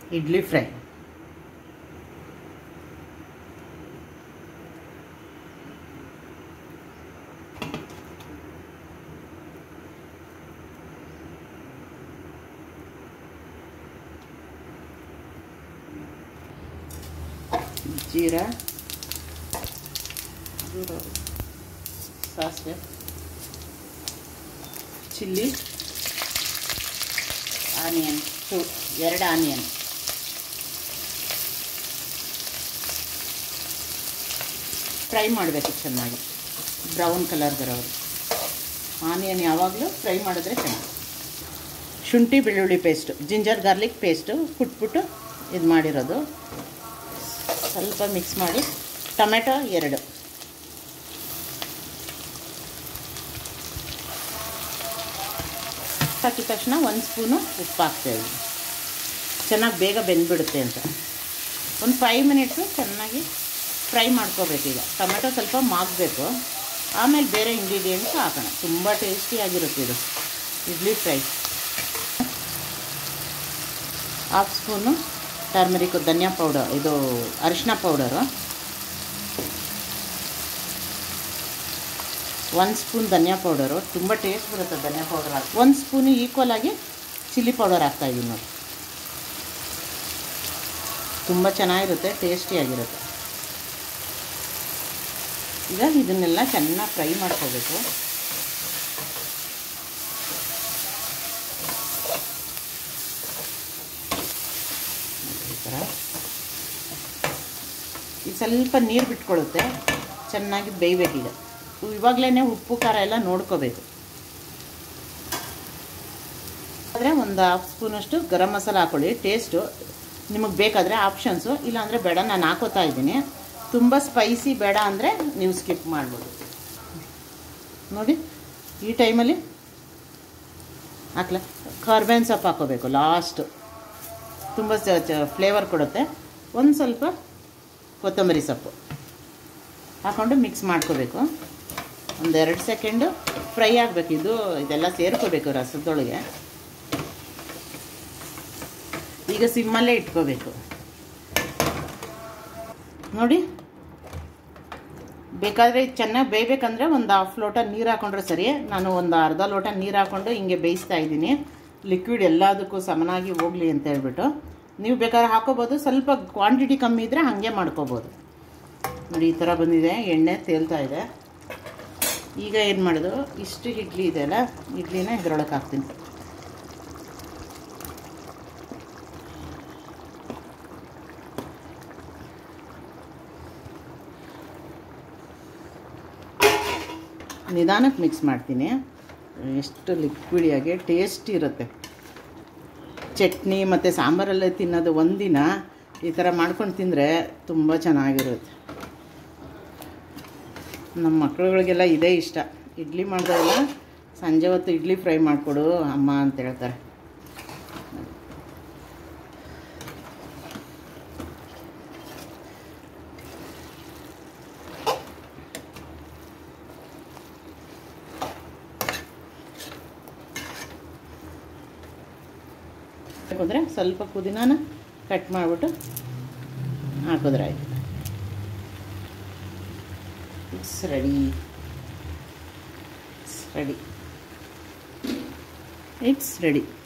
idli fry ಜೀರಾ ಸಾಸಿವೆ chilli onion two ಎರಡು ಆನಿಯನ್ ಫ್ರೈ ಮಾಡಬೇಕು ಚೆನ್ನಾಗಿ ಬ್ರೌನ್ ಕಲರ್ ಬರೋದು ಆನಿಯನ್ ಯಾವಾಗಲೂ ಫ್ರೈ ಮಾಡಿದ್ರೆ ಚೆನ್ನಾಗಿ ಶುಂಠಿ ಬೆಳ್ಳುಳ್ಳಿ ಪೇಸ್ಟು ಜಿಂಜರ್ ಗಾರ್ಲಿಕ್ ಪೇಸ್ಟು ಕುಟ್ಬಿಟ್ಟು ಇದು ಮಾಡಿರೋದು ಸ್ವಲ್ಪ ಮಿಕ್ಸ್ ಮಾಡಿ ಟೊಮೆಟೊ ಎರಡು ಹಾಕಿದ ತಕ್ಷಣ ಒಂದು ಸ್ಪೂನು ಉಪ್ಪು ಹಾಕ್ತೇವೆ ಚೆನ್ನಾಗಿ ಬೇಗ ಬೆಂದ್ಬಿಡುತ್ತೆ ಅಂತ ಒಂದು ಫೈವ್ ಮಿನಿಟ್ಸು ಚೆನ್ನಾಗಿ ಫ್ರೈ ಮಾಡ್ಕೋಬೇಕು ಈಗ ಟೊಮೆಟೊ ಸ್ವಲ್ಪ ಮಾಗಬೇಕು ಆಮೇಲೆ ಬೇರೆ ಇಂಗ್ರೀಡಿಯೆಂಟ್ಸ್ ಹಾಕೋಣ ತುಂಬ ಟೇಸ್ಟಿಯಾಗಿರುತ್ತೆ ಇದು idli fry half spoon turmeric ಧನಿಯಾ ಪೌಡರ್ ಇದು ಅರಿಶಿನ ಪೌಡರು ಒಂದು ಸ್ಪೂನ್ ಧನಿಯಾ ಪೌಡರು ತುಂಬ ಟೇಸ್ಟ್ ಬರುತ್ತೆ ಧನಿಯಾ ಪೌಡರ್ ಹಾಕಿ ಒಂದು ಸ್ಪೂನು ಈಕ್ವಲ್ ಆಗಿ ಚಿಲ್ಲಿ ಪೌಡರ್ ಹಾಕ್ತಾಯಿದ್ದೀನಿ ನೋಡಿ ತುಂಬ ಚೆನ್ನಾಗಿರುತ್ತೆ ಟೇಸ್ಟಿಯಾಗಿರುತ್ತೆ ಈಗ ಇದನ್ನೆಲ್ಲ ಚೆನ್ನಾಗಿ ಫ್ರೈ ಮಾಡ್ಕೋಬೇಕು ಈ ಥರ ಈಗ ಸ್ವಲ್ಪ ನೀರು ಬಿಟ್ಕೊಳ್ಳುತ್ತೆ ಚೆನ್ನಾಗಿ ಬೇಯಬೇಕೀಗ ಇವಾಗಲೇ ಉಪ್ಪು ಖಾರ ಎಲ್ಲ ನೋಡ್ಕೋಬೇಕು ಆದರೆ ಒಂದು ಹಾಫ್ ಸ್ಪೂನಷ್ಟು ಗರಂ ಮಸಾಲ ಹಾಕೊಳ್ಳಿ ಟೇಸ್ಟು ನಿಮಗೆ ಬೇಕಾದರೆ ಆಪ್ಷನ್ಸು ಇಲ್ಲಾಂದರೆ ಬೇಡ ನಾನು ಹಾಕೋತಾ ಇದ್ದೀನಿ ತುಂಬ ಸ್ಪೈಸಿ ಬೇಡ ಅಂದರೆ ನೀವು ಸ್ಕಿಪ್ ಮಾಡ್ಬೋದು ನೋಡಿ ಈ ಟೈಮಲ್ಲಿ ಹಾಕ್ಲ ಕಾರ್ಬೇನ್ ಸೊಪ್ಪು ಹಾಕೋಬೇಕು ಲಾಸ್ಟು ತುಂಬ ಫ್ಲೇವರ್ ಕೊಡುತ್ತೆ ಒಂದು ಸ್ವಲ್ಪ ಕೊತ್ತಂಬರಿ ಸೊಪ್ಪು ಹಾಕ್ಕೊಂಡು ಮಿಕ್ಸ್ ಮಾಡ್ಕೋಬೇಕು ಒಂದೆರಡು ಸೆಕೆಂಡು ಫ್ರೈ ಆಗಬೇಕು ಇದು ಇದೆಲ್ಲ ಸೇರ್ಕೋಬೇಕು ರಸದೊಳಗೆ ಈಗ ಸಿಮ್ಮಲ್ಲೇ ಇಟ್ಕೋಬೇಕು ನೋಡಿ ಬೇಕಾದರೆ ಚೆನ್ನಾಗಿ ಬೇಯಬೇಕಂದ್ರೆ ಒಂದು ಹಾಫ್ ಲೋಟ ನೀರು ಹಾಕೊಂಡ್ರೆ ಸರಿ ನಾನು ಒಂದು ಅರ್ಧ ಲೋಟ ನೀರು ಹಾಕ್ಕೊಂಡು ಹಿಂಗೆ ಬೇಯಿಸ್ತಾ ಇದ್ದೀನಿ ಲಿಕ್ವಿಡ್ ಎಲ್ಲದಕ್ಕೂ ಸಮನಾಗಿ ಹೋಗಲಿ ಅಂತ ಹೇಳ್ಬಿಟ್ಟು ನೀವು ಬೇಕಾದ್ರೆ ಹಾಕೋಬೋದು ಸ್ವಲ್ಪ ಕ್ವಾಂಟಿಟಿ ಕಮ್ಮಿ ಇದ್ದರೆ ಹಾಗೆ ಮಾಡ್ಕೋಬೋದು ನೋಡಿ ಈ ಥರ ಬಂದಿದೆ ಎಣ್ಣೆ ತೇಲ್ತಾ ಇದೆ ಈಗ ಏನು ಮಾಡೋದು ಇಷ್ಟು ಇಡ್ಲಿ ಇದೆ ಅಲ್ಲ ಇಡ್ಲಿನ ಇದ್ರೊಳಗೆ ಹಾಕ್ತೀನಿ ನಿಧಾನಕ್ಕೆ ಮಿಕ್ಸ್ ಮಾಡ್ತೀನಿ ಎಷ್ಟು ಲಿಕ್ವಿಡಿಯಾಗಿ ಟೇಸ್ಟ್ ಇರುತ್ತೆ ಚಟ್ನಿ ಮತ್ತು ಸಾಂಬಾರಲ್ಲೇ ತಿನ್ನೋದು ಒಂದಿನ ಈ ಥರ ಮಾಡ್ಕೊಂಡು ತಿಂದರೆ ತುಂಬ ಚೆನ್ನಾಗಿರುತ್ತೆ ನಮ್ಮ ಮಕ್ಳುಗಳಿಗೆಲ್ಲ ಇದೇ ಇಷ್ಟ ಇಡ್ಲಿ ಮಾಡಿದಾಗೆಲ್ಲ ಸಂಜೆ ಹೊತ್ತು ಇಡ್ಲಿ ಫ್ರೈ ಮಾಡಿಕೊಡು ಅಮ್ಮ ಅಂತ ಹೇಳ್ತಾರೆ ಹಾಕಿದ್ರೆ ಸ್ವಲ್ಪ ಪುದೀನಾನ ಕಟ್ ಮಾಡಿಬಿಟ್ಟು ಹಾಕಿದ್ರೆ ಆಯಿತು it's ready it's ready it's ready